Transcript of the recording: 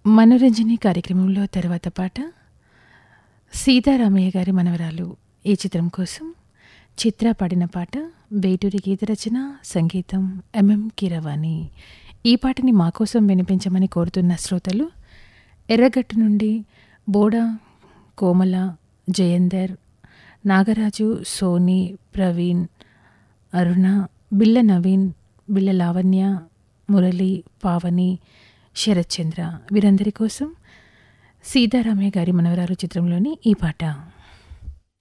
మనోరంజని కార్యక్రమంలో తర్వాత పాట సీతారామయ్య గారి మనవరాలు ఈ చిత్రం కోసం చిత్ర పాడిన పాట వేటూరి గీత రచన సంగీతం ఎంఎం కీరవాణి ఈ పాటని మా కోసం వినిపించమని కోరుతున్న శ్రోతలు ఎర్రగట్టు నుండి బోడా కోమల జయందర్ నాగరాజు సోని ప్రవీణ్ అరుణ బిల్ల నవీన్ బిల్ల లావణ్య మురళి పావని శరత్చంద్ర వీరందరి కోసం సీతారామయ్య గారి మనవరాలు చిత్రంలోని ఈ పాట